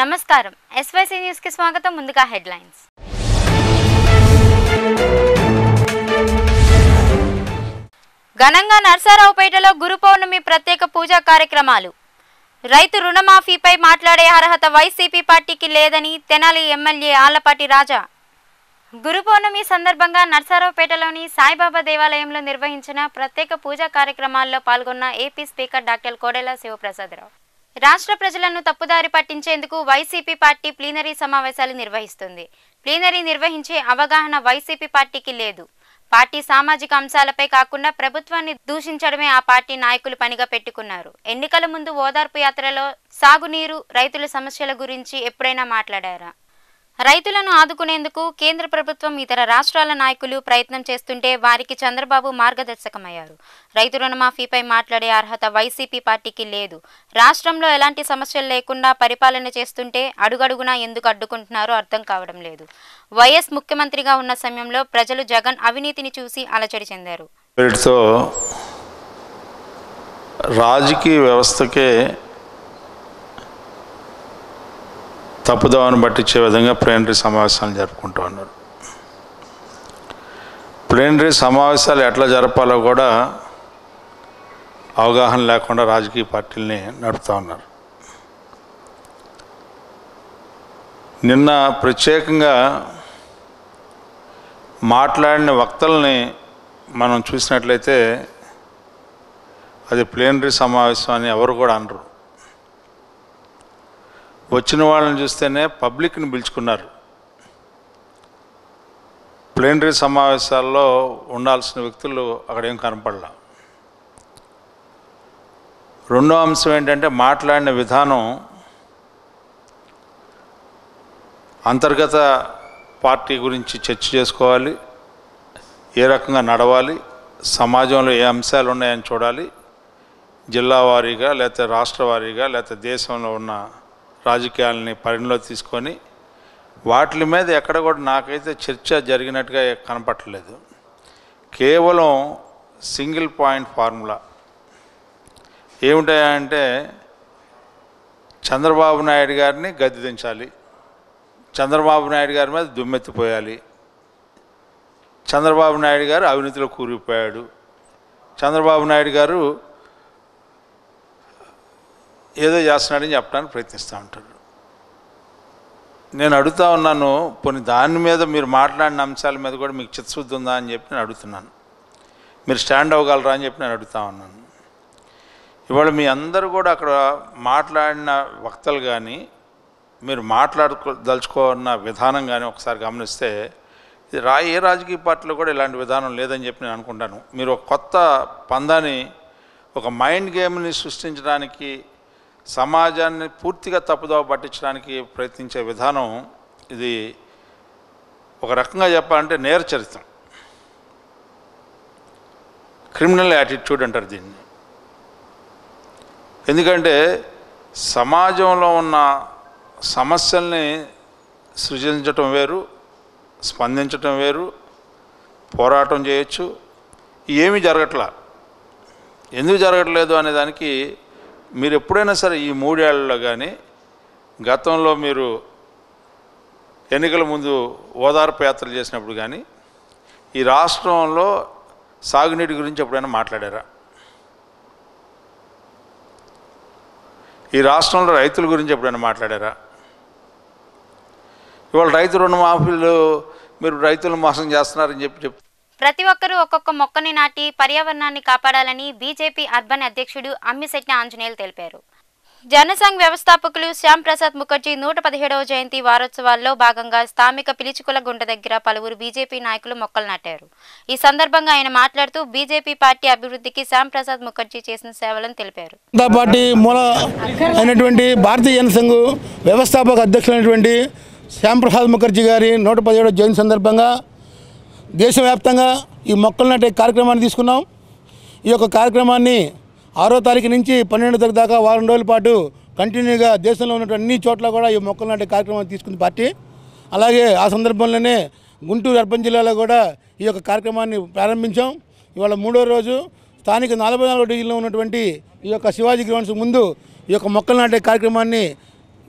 నమస్కారం SYC news కి స్వాగతం ముందుగా హెడ్లైన్స్ ఘనంగా నర్సారావుపేటలో గురు పౌర్ణమి ప్రత్యేక పూజా కార్యక్రమాలు రైతు రుణమాఫీపై మాట్లాడే అర్హత వైసీపీ పార్టీకి లేదని తెనాలి ఎమ్మెల్యే ఆళ్లపాటి రాజా గురు పౌర్ణమి సందర్భంగా నర్సారావుపేటలోని సాయిబాబా దేవాలయంలో నిర్వహించిన ప్రత్యేక పూజా కార్యక్రమాల్లో పాల్గొన్న AP speaker doctor Kodela Siva Prasada Rao రాష్ట్ర ప్రజలను తప్పుదారి పట్టించేందుకు వైసీపీ పార్టీ ప్లీనరీ సమావేశాలు నిర్వహిస్తుంది ప్లీనరీ నిర్వహించే అవగాహన వైసీపీ పార్టీకి లేదు పార్టీ సామాజిక అంశాలపై కాకుండా ప్రభుత్వాన్ని దూషించడమే ఆ పార్టీ నాయకులు పనిగా పెట్టుకున్నారు ఎన్నికల ముందు ఓదార్పు యాత్రలో సాగునీరు రైతుల సమస్యల గురించి ఎప్పుడైనా మాట్లాడారా రైతులను ఆదుకునేందుకు కేంద్ర ప్రభుత్వం ఇతర రాష్ట్రాల నాయకులు ప్రయత్నం చేస్తుంటే వారికి చంద్రబాబు మార్గదర్శకమయ్యారు రైతు రుణమాఫీపై మాట్లాడే అర్హత వైసీపీ పార్టీకి లేదు రాష్ట్రంలో ఎలాంటి సమస్యలు లేకుండా పరిపాలన చేస్తుంటే అడుగడుగునా ఎందుకు అడ్డుకుంటున్నారో అర్థం కావడం లేదు వైఎస్ ముఖ్యమంత్రిగా ఉన్న సమయంలో ప్రజలు జగన్ అవినీతిని చూసి అలచడి చెందారు వీటితో రాజకీయ వ్యవస్థకే తప్పుదోవను పట్టించే విధంగా ప్లేనరీ సమావేశాలు జరుపుకుంటూ ఉన్నారు ప్లేనరీ సమావేశాలు ఎట్లా జరపాలో కూడా అవగాహన లేకుండా రాజకీయ పార్టీలని నడుపుతూ ఉన్నారు నిన్న ప్రత్యేకంగా మాట్లాడిన వక్తల్ని మనం చూసినట్లయితే అది ప్లేనరీ సమావేశం అని ఎవరు కూడా అనరు వచ్చిన వాళ్ళని చూస్తేనే పబ్లిక్ని పిలుచుకున్నారు ప్లేనరీ సమావేశాల్లో ఉండాల్సిన వ్యక్తులు అక్కడ ఏం కనపడలా రెండో అంశం ఏంటంటే మాట్లాడిన విధానం అంతర్గత పార్టీ గురించి చర్చ చేసుకోవాలి ఏ రకంగా నడవాలి సమాజంలో ఏ అంశాలు ఉన్నాయని చూడాలి జిల్లా వారీగా లేకపోతే రాష్ట్ర వారీగా లేకపోతే దేశంలో ఉన్న రాజకీయాలని పరిగణలో తీసుకొని వాటి మీద ఎక్కడ కూడా నాకైతే చర్చ జరిగినట్టుగా కనపట్టలేదు కేవలం సింగిల్ పాయింట్ ఫార్ములా ఏమిటాయంటే చంద్రబాబు నాయుడు గారిని గద్దె దించాలి చంద్రబాబు నాయుడు గారి మీద దుమ్మెత్తిపోయాలి చంద్రబాబు నాయుడు గారు అవినీతిలో కూరుకుపోయాడు చంద్రబాబు నాయుడు గారు ఏదో చేస్తున్నాడని చెప్పడానికి ప్రయత్నిస్తూ ఉంటారు నేను అడుగుతా ఉన్నాను పోనీ దాని మీద మీరు మాట్లాడిన అంశాల మీద కూడా మీకు చిత్తశుద్ధి ఉందా అని చెప్పి నేను అడుగుతున్నాను మీరు స్టాండ్ అవ్వగలరా అని చెప్పి నేను అడుగుతా ఉన్నాను ఇవాళ మీ అందరూ కూడా అక్కడ మాట్లాడిన వక్తలు కానీ మీరు మాట్లాడుకో దలుచుకున్న విధానం కానీ ఒకసారి గమనిస్తే ఇది రా ఏ రాజకీయ పార్టీలో కూడా ఇలాంటి విధానం లేదని చెప్పి నేను అనుకుంటాను మీరు ఒక కొత్త పందాన్ని ఒక మైండ్ గేమ్ని సృష్టించడానికి సమాజాన్ని పూర్తిగా తప్పుదోవ పట్టించడానికి ప్రయత్నించే విధానం ఇది ఒక రకంగా చెప్పాలంటే నేరచరితం క్రిమినల్ యాటిట్యూడ్ అంటారు దీన్ని ఎందుకంటే సమాజంలో ఉన్న సమస్యల్ని సృజించటం వేరు స్పందించటం వేరు పోరాటం చేయొచ్చు ఏమీ జరగట్లా ఎందుకు జరగట్లేదు అనే దానికి మీరు ఎప్పుడైనా సరే ఈ మూడేళ్లలో కానీ గతంలో మీరు ఎన్నికల ముందు ఓదార్పు యాత్రలు చేసినప్పుడు కానీ ఈ రాష్ట్రంలో సాగునీటి గురించి ఎప్పుడైనా మాట్లాడారా ఈ రాష్ట్రంలో రైతుల గురించి ఎప్పుడైనా మాట్లాడారా ఇవాళ రైతు రుణమాఫీలు మీరు రైతులను మోసం చేస్తున్నారని చెప్పి చెప్ ప్రతి ఒక్కరూ ఒక్కొక్క మొక్కని నాటి పర్యావరణాన్ని కాపాడాలని బీజేపీ అర్బన్ అధ్యక్షుడు అమ్మిశెట్టి ఆంజనేయులు తెలిపారు జనసంఘ్ వ్యవస్థాపకులు శ్యామ్ ప్రసాద్ ముఖర్జీ నూట పదిహేడవ జయంతి వారోత్సవాల్లో భాగంగా స్థానిక పిలిచుకుల గుంట దగ్గర పలువురు బీజేపీ నాయకులు మొక్కలు నాటారు ఈ సందర్భంగా ఆయన మాట్లాడుతూ బీజేపీ పార్టీ అభివృద్ధికి శ్యామ్ ప్రసాద్ ముఖర్జీ చేసిన సేవలను తెలిపారు జనతా పార్టీ మూల అయినటువంటి భారతీయ జనసంఘ్ వ్యవస్థాపక అధ్యక్షులైనటువంటి శ్యాంప్రసాద్ ముఖర్జీ గారి నూట పదిహేడవ జయంతి సందర్భంగా దేశవ్యాప్తంగా ఈ మొక్కలు నాటే కార్యక్రమాన్ని తీసుకున్నాం ఈ యొక్క కార్యక్రమాన్ని ఆరో తారీఖు నుంచి పన్నెండో తారీఖు దాకా వారం రోజుల పాటు కంటిన్యూగా దేశంలో ఉన్నటువంటి అన్ని చోట్ల కూడా ఈ మొక్కలు నాటే కార్యక్రమాన్ని తీసుకుంది పార్టీ అలాగే ఆ సందర్భంలోనే గుంటూరు అర్బన్ జిల్లాలో కూడా ఈ యొక్క కార్యక్రమాన్ని ప్రారంభించాం ఇవాళ మూడో రోజు స్థానిక నలభై నాలుగో డివిజన్లో ఉన్నటువంటి ఈ యొక్క శివాజీ గ్రౌండ్స్ ముందు ఈ యొక్క మొక్కలు నాటే కార్యక్రమాన్ని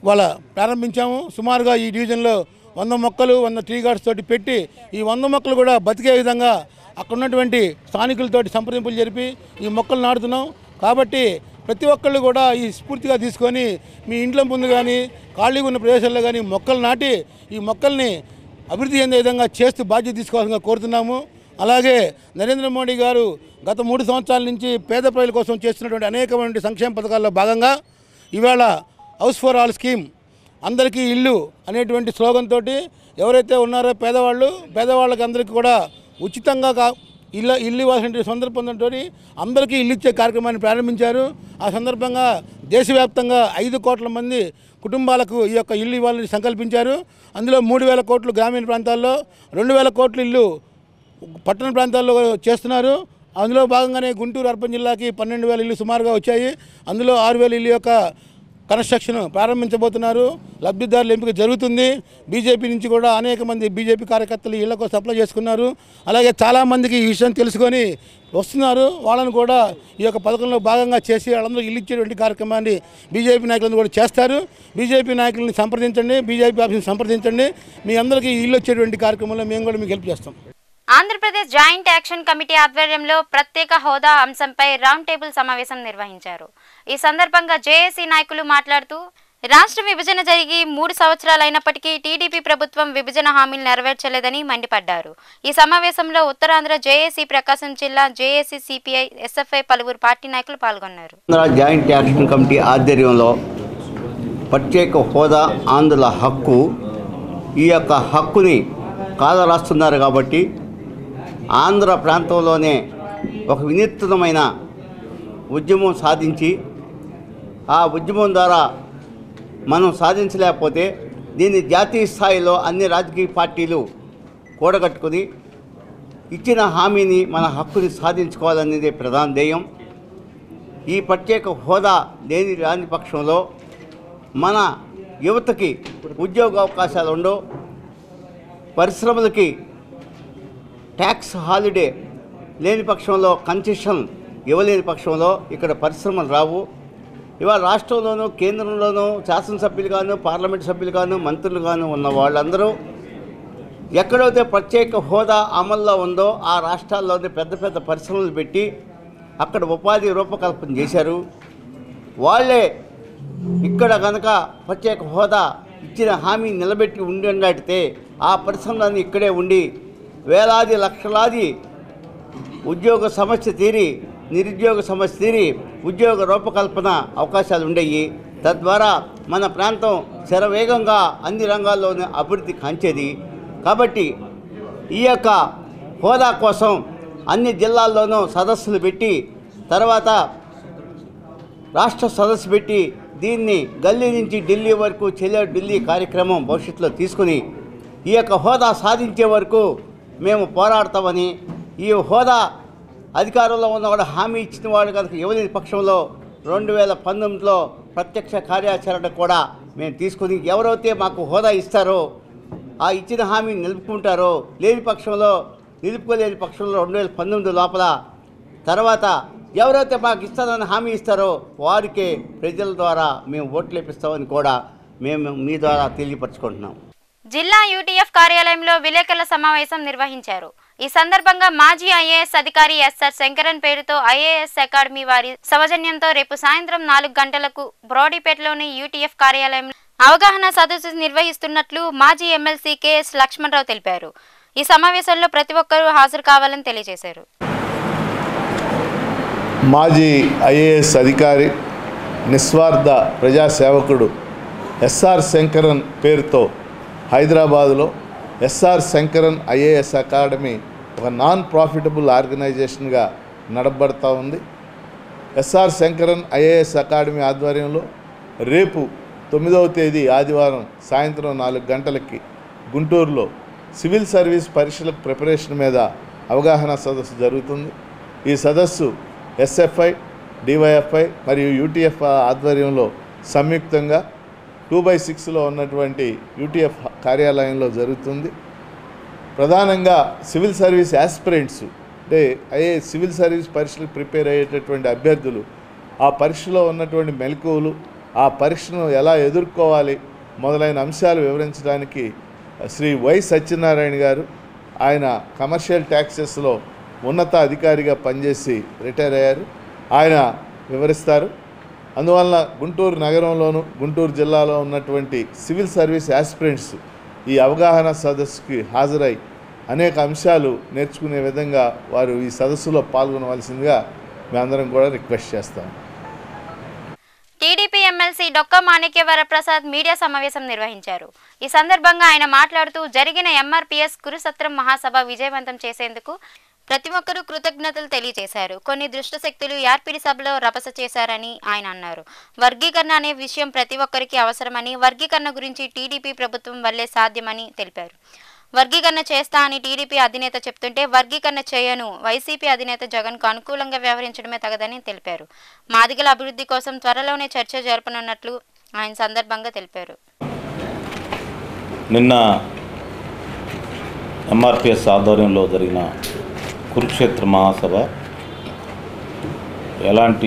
వాళ్ళ ప్రారంభించాము సుమారుగా ఈ డివిజన్లో వంద మొక్కలు వంద ట్రీ గార్డ్స్ తోటి పెట్టి ఈ వంద మొక్కలు కూడా బతికే విధంగా అక్కడ ఉన్నటువంటి స్థానికులతోటి సంప్రదింపులు జరిపి ఈ మొక్కలు నాటుతున్నాం కాబట్టి ప్రతి ఒక్కళ్ళు కూడా ఈ స్ఫూర్తిగా తీసుకొని మీ ఇంట్లో ముందు కానీ ఖాళీగా ఉన్న ప్రదేశాల్లో కానీ మొక్కలు నాటి ఈ మొక్కల్ని అభివృద్ధి చెందే విధంగా చేస్తూ బాధ్యత తీసుకోవాల్సిందిగా కోరుతున్నాము అలాగే నరేంద్ర మోడీ గారు గత మూడు సంవత్సరాల నుంచి పేద ప్రజల కోసం చేస్తున్నటువంటి అనేకమైన సంక్షేమ పథకాల్లో భాగంగా ఇవాళ హౌస్ ఫర్ ఆల్ స్కీమ్ అందరికీ ఇల్లు అనేటువంటి స్లోగన్ తోటి ఎవరైతే ఉన్నారో పేదవాళ్ళు పేదవాళ్ళకి అందరికీ కూడా ఉచితంగా కా ఇల్లు ఇల్లు ఇవ్వాల్సిన సందర్భంతో అందరికీ ఇల్లు ఇచ్చే కార్యక్రమాన్ని ప్రారంభించారు ఆ సందర్భంగా దేశవ్యాప్తంగా ఐదు కోట్ల మంది కుటుంబాలకు ఈ యొక్క ఇల్లు ఇవ్వాలని సంకల్పించారు అందులో మూడు వేల కోట్లు గ్రామీణ ప్రాంతాల్లో రెండు వేల కోట్ల ఇల్లు పట్టణ ప్రాంతాల్లో చేస్తున్నారు అందులో భాగంగానే గుంటూరు అర్బన్ జిల్లాకి పన్నెండు వేల ఇల్లు సుమారుగా వచ్చాయి అందులో ఆరు వేల ఇల్లు యొక్క కన్స్ట్రక్షన్ ప్రారంభించబోతున్నారు లబ్ధిదారుల ఎంపిక జరుగుతుంది బీజేపీ నుంచి కూడా అనేక మంది బీజేపీ కార్యకర్తలు ఇళ్లకు సప్లై చేసుకున్నారు అలాగే చాలామందికి ఈ విషయం తెలుసుకొని వస్తున్నారు వాళ్ళని కూడా ఈ యొక్క పథకంలో భాగంగా చేసి వాళ్ళందరూ ఇల్లు ఇచ్చేటువంటి కార్యక్రమాన్ని బీజేపీ నాయకులను కూడా చేస్తారు బీజేపీ నాయకులను సంప్రదించండి బీజేపీ ఆఫీస్ని సంప్రదించండి మీ అందరికీ ఇల్లు వచ్చేటువంటి కార్యక్రమంలో మేము కూడా మీకు హెల్ప్ చేస్తాం ఆంధ్రప్రదేశ్ జాయింట్ యాక్షన్ కమిటీ ఆధ్వర్యంలో ప్రత్యేక హోదా అంశంపై రౌండ్ టేబుల్ సమావేశం నిర్వహించారు ఈ సందర్భంగా జేఏసీ నాయకులు మాట్లాడుతూ రాష్ట్ర విభజన జరిగి మూడు సంవత్సరాలైనప్పటికీ టీడీపీ ప్రభుత్వం విభజన హామీలు నెరవేర్చలేదని మండిపడ్డారు ఈ సమావేశంలో ఉత్తరాంధ్ర జేఏసీ ప్రకాశం జిల్లా జేఏసీ సిపిఐ ఎస్ఎఫ్ఐ పలువురు పార్టీ నాయకులు పాల్గొన్నారు ఆంధ్ర జాయింట్ యాక్షన్ కమిటీ ఆధ్వర్యంలో ప్రత్యేక హోదా ఆంధ్రుల హక్కు ఈ యొక్క హక్కుని కాలరాస్తున్నారు కాబట్టి ఆంధ్ర ప్రాంతంలోనే ఒక వినూత్నమైన ఉద్యమం సాధించి ఆ ఉద్యమం ద్వారా మనం సాధించలేకపోతే దీన్ని జాతీయ స్థాయిలో అన్ని రాజకీయ పార్టీలు కూడగట్టుకుని ఇచ్చిన హామీని మన హక్కుని సాధించుకోవాలనేదే ప్రధాన ధ్యేయం ఈ ప్రత్యేక హోదా లేని రాని పక్షంలో మన యువతకి ఉద్యోగ అవకాశాలు ఉండవు పరిశ్రమలకి ట్యాక్స్ హాలిడే లేని పక్షంలో కన్సెషన్ ఇవ్వలేని పక్షంలో ఇక్కడ పరిశ్రమలు రావు ఇవాళ రాష్ట్రంలోనూ కేంద్రంలోనూ శాసనసభ్యులుగాను పార్లమెంట్ సభ్యులుగాను మంత్రులుగాను ఉన్న వాళ్ళందరూ ఎక్కడైతే ప్రత్యేక హోదా అమల్లో ఉందో ఆ రాష్ట్రాల్లోనే పెద్ద పెద్ద పరిశ్రమలు పెట్టి అక్కడ ఉపాధి రూపకల్పన చేశారు వాళ్ళే ఇక్కడ కనుక ప్రత్యేక హోదా ఇచ్చిన హామీ నిలబెట్టి ఉండినట్టే ఆ పరిశ్రమలన్నీ ఇక్కడే ఉండి వేలాది లక్షలాది ఉద్యోగ సమస్య తీరి నిరుద్యోగ సమస్య తీరి ఉద్యోగ రూపకల్పన అవకాశాలు ఉండేవి తద్వారా మన ప్రాంతం శరవేగంగా అన్ని రంగాల్లోనూ అభివృద్ధి కాంచేది కాబట్టి ఈ యొక్క హోదా కోసం అన్ని జిల్లాల్లోనూ సదస్సులు పెట్టి తర్వాత రాష్ట్ర సదస్సు పెట్టి దీన్ని గల్లీ నుంచి ఢిల్లీ వరకు చెల్లె ఢిల్లీ కార్యక్రమం భవిష్యత్తులో తీసుకుని ఈ యొక్క హోదా సాధించే వరకు మేము పోరాడతామని ఈ హోదా అధికారంలో ఉన్నవాడు హామీ ఇచ్చిన వాడు కనుక ఇవ్వలేని పక్షంలో రెండు వేల పంతొమ్మిదిలో ప్రత్యక్ష కార్యాచరణ కూడా మేము తీసుకుని ఎవరైతే మాకు హోదా ఇస్తారో ఆ ఇచ్చిన హామీని నిలుపుకుంటారో లేని పక్షంలో నిలుపుకోలేని పక్షంలో రెండు వేల పంతొమ్మిది లోపల తర్వాత ఎవరైతే మాకు ఇస్తారని హామీ ఇస్తారో వారికే ప్రజల ద్వారా మేము ఓట్లు వేపిస్తామని కూడా మేము మీ ద్వారా తెలియపరచుకుంటున్నాం జిల్లా యూటీఎఫ్ కార్యాలయంలో విలేకరుల సమావేశం నిర్వహించారు ఈ సందర్భంగా మాజీ ఐఏఎస్ అధికారి ఎస్ఆర్ శంకరన్ పేరుతో ఐఏఎస్ అకాడమీ వారి సౌజన్యంతో రేపు సాయంత్రం నాలుగు గంటలకు బ్రోడీపేటలోని యూటీఎఫ్ కార్యాలయంలో అవగాహన సదస్సు నిర్వహిస్తున్నట్లు మాజీ ఎమ్మెల్సీ కెఎస్ లక్ష్మణరావు తెలిపారు ఈ సమావేశంలో ప్రతి ఒక్కరూ హాజరు కావాలని తెలియజేశారు మాజీ ఐఏఎస్ అధికారి నిస్వార్థ ప్రజాసేవకుడు ఎస్ఆర్ శంకరన్ పేరుతో హైదరాబాదులో ఎస్ఆర్ శంకరన్ ఐఏఎస్ అకాడమీ ఒక నాన్ ప్రాఫిటబుల్ ఆర్గనైజేషన్గా నడబడతా ఉంది ఎస్ఆర్ శంకరన్ ఐఏఎస్ అకాడమీ ఆధ్వర్యంలో రేపు తొమ్మిదవ తేదీ ఆదివారం సాయంత్రం నాలుగు గంటలకి గుంటూరులో సివిల్ సర్వీస్ పరీక్షల ప్రిపరేషన్ మీద అవగాహన సదస్సు జరుగుతుంది ఈ సదస్సు ఎస్ఎఫ్ఐ డివైఎఫ్ఐ మరియు యూటీఎఫ్ ఆధ్వర్యంలో సంయుక్తంగా టూ బై సిక్స్లో ఉన్నటువంటి యూటీఎఫ్ కార్యాలయంలో జరుగుతుంది ప్రధానంగా సివిల్ సర్వీస్ యాస్పిరెంట్స్ అంటే అయ్యే సివిల్ సర్వీస్ పరీక్షలకు ప్రిపేర్ అయ్యేటటువంటి అభ్యర్థులు ఆ పరీక్షలో ఉన్నటువంటి మెలకువలు ఆ పరీక్షను ఎలా ఎదుర్కోవాలి మొదలైన అంశాలు వివరించడానికి శ్రీ వై సత్యనారాయణ గారు ఆయన కమర్షియల్ ట్యాక్సెస్లో ఉన్నత అధికారిగా పనిచేసి రిటైర్ అయ్యారు ఆయన వివరిస్తారు అందువలన గుంటూరు నగరంలోను గుంటూరు జిల్లాలో ఉన్నటువంటి సివిల్ సర్వీస్ యాస్పిరెంట్స్ ఈ అవగాహన సదస్సుకి హాజరై అనేక అంశాలు నేర్చుకునే విధంగా వారు ఈ సదస్సులో పాల్గొనవలసిందిగా మేమందరం కూడా రిక్వెస్ట్ చేస్తాం టీడీపీ ఎమ్మెల్సీ డొక్క మాణిక్య వరప్రసాద్ మీడియా సమావేశం నిర్వహించారు ఈ సందర్భంగా ఆయన మాట్లాడుతూ జరిగిన ఎంఆర్పీఎస్ కురుసత్రం మహాసభ విజయవంతం చేసేందుకు ప్రతి ఒక్కరూ కృతజ్ఞతలు తెలియజేశారు కొన్ని దుష్ట శక్తులు యార్పిడి సభలో రభస చేశారని ఆయన అన్నారు వర్గీకరణ అనే విషయం ప్రతి ఒక్కరికి అవసరమని వర్గీకరణ గురించి టీడీపీ ప్రభుత్వం వల్లే సాధ్యమని తెలిపారు వర్గీకరణ చేస్తా అని టీడీపీ అధినేత చెప్తుంటే వర్గీకరణ చేయను వైసీపీ అధినేత జగన్కు అనుకూలంగా వ్యవహరించడమే తగదని తెలిపారు మాదిగల అభివృద్ధి కోసం త్వరలోనే చర్చ జరపనున్నట్లు ఆయన సందర్భంగా తెలిపారు నిన్న ఎంఆర్పిఎస్ ఆధ్వర్యంలో జరిగిన కురుక్షేత్ర మహాసభ ఎలాంటి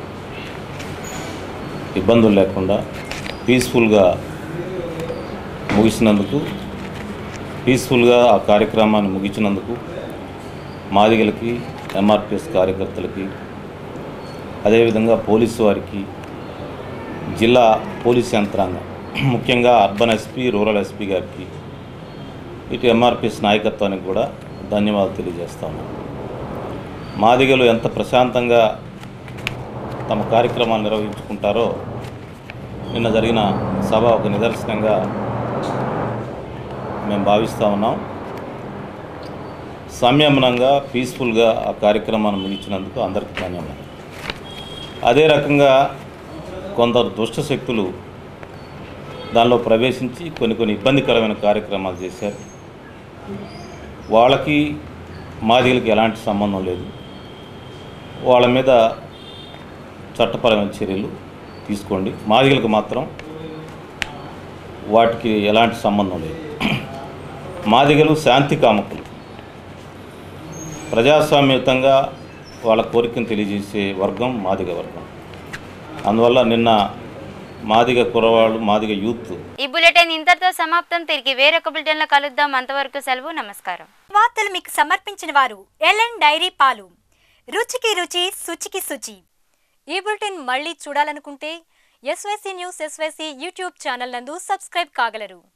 ఇబ్బందులు లేకుండా పీస్ఫుల్గా ముగిసినందుకు పీస్ఫుల్గా ఆ కార్యక్రమాన్ని ముగించినందుకు మాదిగలకి ఎంఆర్పిఎస్ కార్యకర్తలకి అదేవిధంగా పోలీసు వారికి జిల్లా పోలీస్ యంత్రాంగం ముఖ్యంగా అర్బన్ ఎస్పీ రూరల్ ఎస్పీ గారికి ఇటు ఎంఆర్పిఎస్ నాయకత్వానికి కూడా ధన్యవాదాలు తెలియజేస్తాను మాదిగలు ఎంత ప్రశాంతంగా తమ కార్యక్రమాలు నిర్వహించుకుంటారో నిన్న జరిగిన సభ ఒక నిదర్శనంగా మేము భావిస్తూ ఉన్నాం సంయమనంగా పీస్ఫుల్గా ఆ కార్యక్రమాన్ని ముగించినందుకు అందరికీ ధన్యవాదాలు అదే రకంగా కొందరు దుష్ట శక్తులు దానిలో ప్రవేశించి కొన్ని కొన్ని ఇబ్బందికరమైన కార్యక్రమాలు చేశారు వాళ్ళకి మాదిగలకి ఎలాంటి సంబంధం లేదు వాళ్ళ మీద చట్టపరమైన చర్యలు తీసుకోండి మాదిగలకు మాత్రం వాటికి ఎలాంటి సంబంధం లేదు మాదిగలు శాంతి కామకులు ప్రజాస్వామ్యయుతంగా వాళ్ళ కోరికను తెలియజేసే వర్గం మాదిగ వర్గం అందువల్ల నిన్న మాదిగ కురవాళ్ళు మాదిగ యూత్ ఈ బులెటిన్ ఇంతటితో సమాప్తం తిరిగి వేరొక బులెటిన్లో కలుద్దాం అంతవరకు సెలవు నమస్కారం వార్తలు మీకు సమర్పించిన వారు ఎల్ఎన్ డైరీ పాలు రుచికి రుచి శుచికి శుచి ఈ బులెటిన్ మళ్ళీ చూడాలనుకుంటే SYC news SYC YouTube channel నందు సబ్స్క్రైబ్ కాగలరు